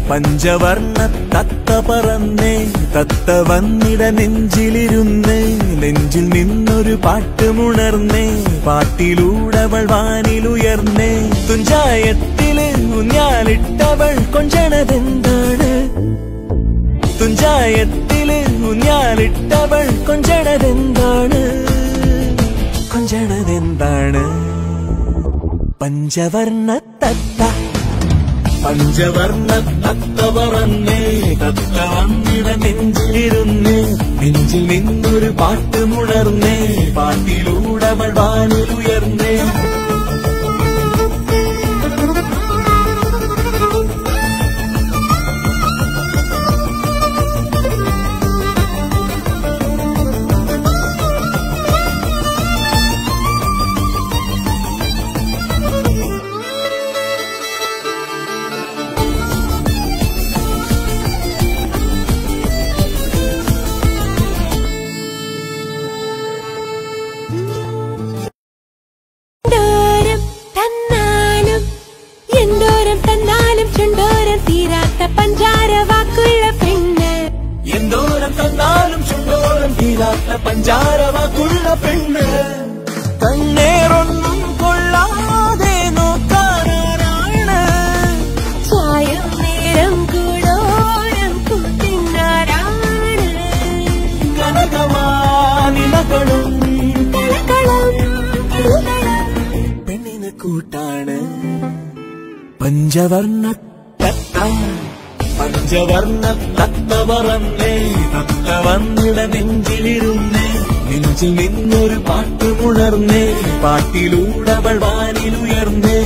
പഞ്ചവർണ്ണ തത്ത പറന്നേ തത്ത വന്നിട നെഞ്ചിലിരുന്നേ നെഞ്ചിൽ നിന്നൊരു പാട്ടുമുണർന്നേ പാട്ടിലൂടവൾ വാനിലുയർന്നേ തുഞ്ചായത്തില് ഊഞ്ഞാലിട്ടവൾ കൊഞ്ചണതെന്താണ് തുഞ്ചായത്തില് ഊഞ്ഞാലിട്ടവൾ കൊഞ്ചണതെന്താണ് കൊഞ്ചണതെന്താണ് പഞ്ചവർണ്ണ തത്ത പഞ്ചവർണ്ണ തത്ത പറന്നേ തത്ത വന്നിട നെഞ്ചിലിരുന്നേ നെഞ്ചിൽ നിന്നൊരു പാട്ടുമുണർന്നേ പാട്ടിലൂടവൾ വാനിലുയർന്നേ എന്തോരം തന്നാലും എന്തോരം തന്നാലും ചുണ്ടോരം തീരാത്ത പഞ്ചാര വാക്കുള്ള പെണ്ണ് എന്തോരം തന്നാലും ചുണ്ടോരം തീരാത്ത പഞ്ചാരവാക്കുള്ള പെണ്ണ് കണ്ണേറൊന്നും കൊള്ളാതെ നോക്കാനാരാണ് ചായം നേരം കൂടോരം കൂട്ടിനാരാണ് കനകമാനിലകളും കളകളം കളകളം പെണ്ണിന് കൂട്ടാണ് പഞ്ചവർണ്ണ തത്ത പഞ്ചവർണ്ണ തത്ത പറന്നേ തത്ത വന്നിട നെഞ്ചിലിരുന്നേ നെഞ്ചിൽ നിന്നൊരു പാട്ടുമുണർന്നേ പാട്ടിലൂടവൾ വാനിലുയർന്നേ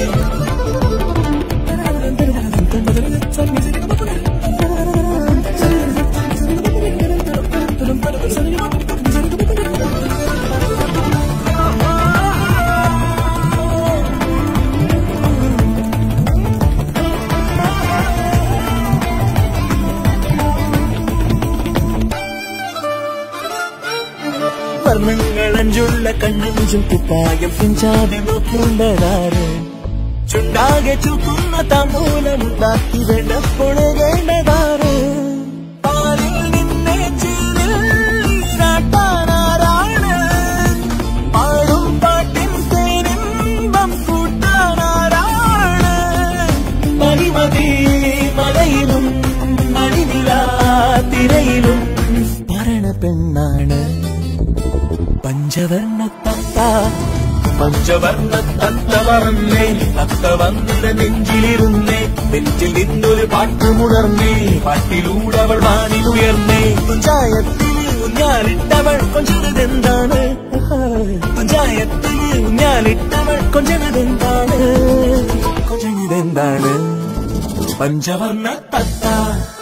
വർണ്ണങ്ങളഞ്ചുള്ള കണ്ണഞ്ചും കുപ്പായം പിഞ്ചാതെ നോക്കേണ്ടതാറ് ചുണ്ടാകെ ചുക്കുന്ന തമൂലമുണ്ടാക്കി വെള്ളപ്പൊഴുകേണ്ടതാറ് പാലിൽ നിന്നെ ചീരിൽ നീരാട്ടാനാരാണ് പാടും പാട്ടിൻ തേനിമ്പം കൂട്ടാനാരാണ് മണിമതി മലയിലും മണിനില തിരയിലും മരണ പെണ്ണാണ് പഞ്ചവർണ്ണ തത്ത പഞ്ചവർണ്ണ തത്ത പറന്നേ തത്ത വന്നിട നെഞ്ചിലിരുന്നേ നെഞ്ചിൽ നിന്നൊരു പാട്ടുമുണർന്നേ പാട്ടിലൂടവൾ വാനിലുയർന്നേ തുഞ്ചായത്തിൽ ഊഞ്ഞാലിട്ടവൾ കൊഞ്ചനതെന്താണ് തുഞ്ചായത്തിൽ ഊഞ്ഞാലിട്ടവൾ കൊഞ്ചനതെന്താണ് കൊഞ്ചനതെന്താണ് പഞ്ചവർണ്ണ തത്ത